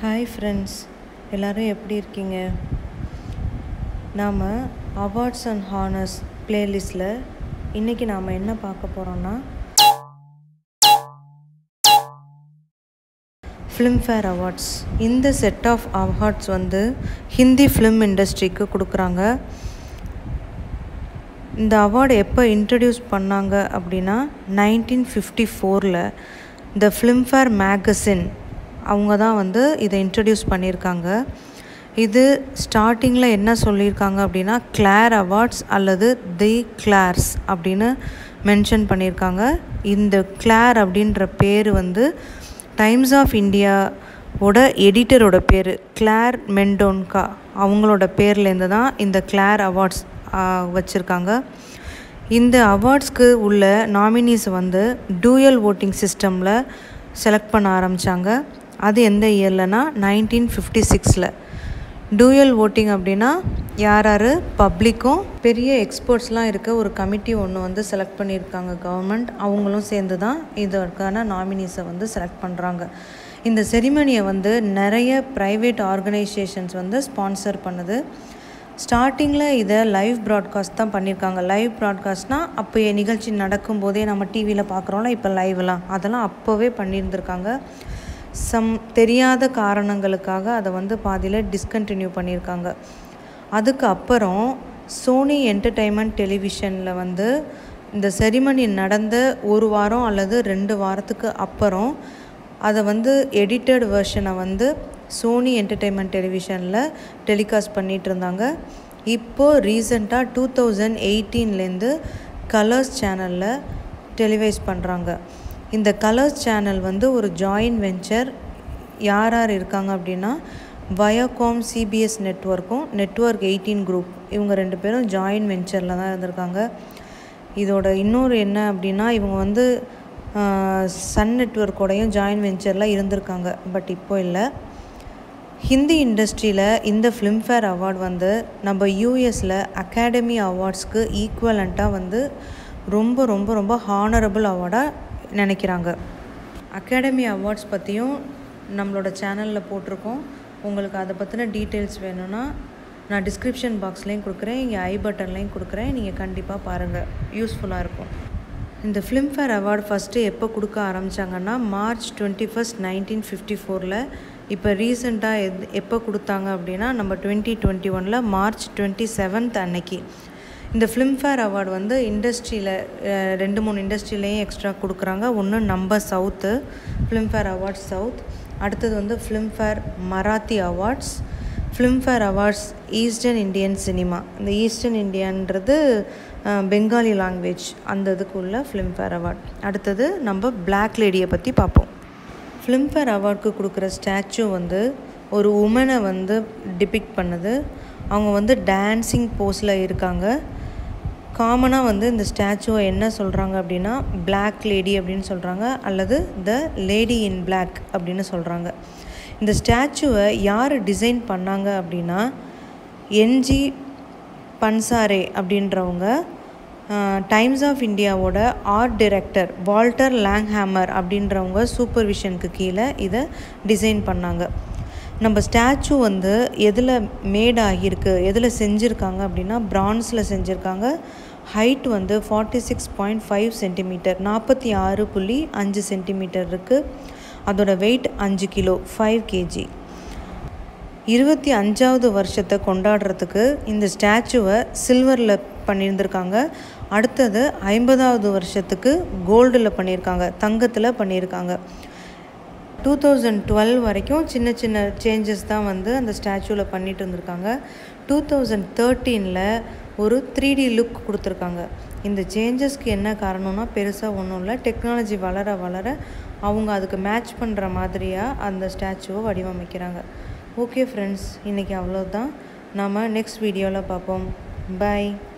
hi friends எல்லோரும் எப்படி இருக்கீங்க நாம் அவார்ட்ஸ் அண்ட் ஹானர்ஸ் பிளேலிஸ்ட்டில் இன்றைக்கி நாம் என்ன பார்க்க போகிறோன்னா ஃபிலிம்ஃபேர் அவார்ட்ஸ் இந்த செட் ஆஃப் அவார்ட்ஸ் வந்து ஹிந்தி ஃபிலிம் இண்டஸ்ட்ரிக்கு கொடுக்குறாங்க இந்த அவார்டு எப்போ இன்ட்ரடியூஸ் பண்ணாங்க அப்படின்னா நைன்டீன் ஃபிஃப்டி ஃபோரில் த ஃபிலிம்ஃபேர் மேகசின் அவங்க தான் வந்து இதை இன்ட்ரடியூஸ் பண்ணியிருக்காங்க இது ஸ்டார்டிங்கில் என்ன சொல்லியிருக்காங்க அப்படின்னா கிளார் அவார்ட்ஸ் அல்லது தி கிளார்ஸ் அப்படின்னு மென்ஷன் பண்ணியிருக்காங்க இந்த கிளார் அப்படின்ற பேர் வந்து டைம்ஸ் ஆஃப் இந்தியாவோட எடிட்டரோட பேர் கிளார் மெண்டோன்கா அவங்களோட பேர்லேருந்து தான் இந்த கிளார் அவார்ட்ஸ் வச்சுருக்காங்க இந்த அவார்ட்ஸ்க்கு உள்ள நாமினிஸ் வந்து டூயல் ஓட்டிங் சிஸ்டமில் செலக்ட் பண்ண ஆரம்பித்தாங்க அது எந்த இயர்லனா நைன்டீன் ஃபிஃப்டி சிக்ஸில் டூயல் ஓட்டிங் அப்படின்னா யார் யார் பப்ளிக்கும் பெரிய எக்ஸ்பர்ட்ஸ்லாம் இருக்க ஒரு கமிட்டி ஒன்று வந்து செலக்ட் பண்ணியிருக்காங்க கவர்மெண்ட் அவங்களும் சேர்ந்து தான் இதற்கான நாமினிஸை வந்து செலக்ட் பண்ணுறாங்க இந்த செரிமனியை வந்து நிறைய ப்ரைவேட் ஆர்கனைசேஷன்ஸ் வந்து ஸ்பான்சர் பண்ணுது ஸ்டார்டிங்கில் இதை லைவ் ப்ராட்காஸ்ட் தான் பண்ணியிருக்காங்க லைவ் ப்ராட்காஸ்ட்னால் அப்போ நிகழ்ச்சி நடக்கும்போதே நம்ம டிவியில் பார்க்குறோம்ல இப்போ லைவ்லாம் அதெல்லாம் அப்போவே பண்ணியிருந்திருக்காங்க சம் தெரியாத காரணங்களுக்காக அதை வந்து பாதியில் டிஸ்கண்டினியூ பண்ணியிருக்காங்க அதுக்கு அப்புறம் சோனி என்டர்டெயின்மெண்ட் டெலிவிஷனில் வந்து இந்த செரிமனி நடந்த ஒரு வாரம் அல்லது ரெண்டு வாரத்துக்கு அப்புறம் அதை வந்து எடிட்டட் வெர்ஷனை வந்து சோனி என்டர்டெயின்மெண்ட் டெலிவிஷனில் டெலிகாஸ்ட் பண்ணிகிட்டு இருந்தாங்க இப்போது ரீசண்டாக டூ தௌசண்ட் எயிட்டீன்லேருந்து கலர்ஸ் சேனலில் டெலிவைஸ் பண்ணுறாங்க இந்த கலர்ஸ் சேனல் வந்து ஒரு ஜாயின்ட் வெஞ்சர் யார் யார் இருக்காங்க அப்படின்னா வயோகாம் சிபிஎஸ் நெட்ஒர்க்கும் நெட்ஒர்க் எயிட்டீன் குரூப் இவங்க ரெண்டு பேரும் ஜாயின்ட் வெஞ்சரில் தான் இருந்திருக்காங்க இதோட இன்னொரு என்ன அப்படின்னா இவங்க வந்து சன் நெட்ஒர்க்கோடையும் ஜாயின்ட் வெஞ்சரில் இருந்திருக்காங்க பட் இப்போ இல்லை ஹிந்தி இண்டஸ்ட்ரியில் இந்த ஃபிலிம்ஃபேர் அவார்டு வந்து நம்ம யூஎஸில் அகாடமி அவார்ட்ஸ்க்கு ஈக்குவலண்ட்டாக வந்து ரொம்ப ரொம்ப ரொம்ப ஹானரபிள் அவார்டாக நினைக்கிறாங்க அகாடமி அவார்ட்ஸ் பற்றியும் நம்மளோட சேனலில் போட்டிருக்கோம் உங்களுக்கு அதை பற்றின டீட்டெயில்ஸ் வேணும்னா நான் டிஸ்கிரிப்ஷன் பாக்ஸ்லேயும் கொடுக்குறேன் இங்கே ஐ பட்டன்லேயும் கொடுக்குறேன் நீங்கள் கண்டிப்பாக பாருங்கள் யூஸ்ஃபுல்லாக இருக்கும் இந்த ஃபிலிம்ஃபேர் அவார்டு ஃபஸ்ட்டு எப்போ கொடுக்க ஆரம்பித்தாங்கன்னா March twenty first nineteen fifty ஃபோரில் இப்போ ரீசெண்டாக எத் எப்போ கொடுத்தாங்க அப்படின்னா நம்ம டுவெண்ட்டி டுவெண்ட்டி ஒனில் மார்ச் டுவெண்ட்டி செவன்த் அன்னைக்கு இந்த ஃபிலிம்ஃபேர் அவார்டு வந்து இண்டஸ்ட்ரியில் ரெண்டு மூணு இண்டஸ்ட்ரியிலையும் எக்ஸ்ட்ரா கொடுக்குறாங்க ஒன்று நம்ம சவுத்து ஃபிலிம்ஃபேர் அவார்ட்ஸ் சவுத் அடுத்தது வந்து Filmfare Marathi awards Filmfare awards eastern Indian cinema இந்த ஈஸ்டர்ன் இண்டியன்றது பெங்காலி லாங்குவேஜ் அந்த இதுக்கு உள்ள ஃபிலிம்ஃபேர் அவார்ட் அடுத்தது நம்ம பிளாக் லேடியை பற்றி பார்ப்போம் ஃபிலிம்ஃபேர் அவார்டுக்கு கொடுக்குற ஸ்டாச்சு வந்து ஒரு உமனை வந்து டிபிக்ட் பண்ணுது அவங்க வந்து டான்ஸிங் போஸில் இருக்காங்க காமனாக வந்து இந்த ஸ்டாச்சுவை என்ன சொல்கிறாங்க அப்படின்னா பிளாக் லேடி அப்படின்னு சொல்கிறாங்க அல்லது த லேடி இன் பிளாக் அப்படின்னு சொல்கிறாங்க இந்த ஸ்டாச்சுவை யார் டிசைன் பண்ணாங்க அப்படின்னா என்ஜி பன்சாரே அப்படின்றவங்க டைம்ஸ் ஆஃப் இந்தியாவோட ஆர்ட் டைரக்டர் வால்டர் லேங்ஹேமர் அப்படின்றவங்க சூப்பர்விஷனுக்கு கீழே இதை டிசைன் பண்ணாங்க நம்ம ஸ்டாச்சு வந்து எதில் மேட் ஆகியிருக்கு எதில் செஞ்சுருக்காங்க அப்படின்னா பிரான்ஸில் செஞ்சுருக்காங்க ஹைட் வந்து forty six point five centimetre நாற்பத்தி ஆறு புள்ளி அஞ்சு சென்டிமீட்டர் இருக்குது அதோட வெயிட் அஞ்சு கிலோ ஃபைவ் கேஜி இருபத்தி அஞ்சாவது வருஷத்தை கொண்டாடுறதுக்கு இந்த ஸ்டாச்சுவை சில்வரில் பண்ணியிருந்திருக்காங்க அடுத்தது ஐம்பதாவது வருஷத்துக்கு கோல்டில் பண்ணியிருக்காங்க தங்கத்தில் பண்ணியிருக்காங்க டூ தௌசண்ட் டுவெல் வரைக்கும் சின்ன சின்ன சேஞ்சஸ் தான் வந்து அந்த ஸ்டாச்சுவில் பண்ணிட்டு இருந்திருக்காங்க டூ தௌசண்ட் தேர்ட்டீனில் ஒரு த்ரீ டி லுக் கொடுத்துருக்காங்க இந்த சேஞ்சஸ்க்கு என்ன காரணம்னா பெருசாக ஒன்றும் இல்லை டெக்னாலஜி வளர வளர அவங்க அதுக்கு மேட்ச் பண்ணுற மாதிரியாக அந்த ஸ்டாச்சுவை வடிவமைக்கிறாங்க ஓகே ஃப்ரெண்ட்ஸ் இன்றைக்கி அவ்வளோதான் நம்ம நெக்ஸ்ட் வீடியோவில் பார்ப்போம் பாய்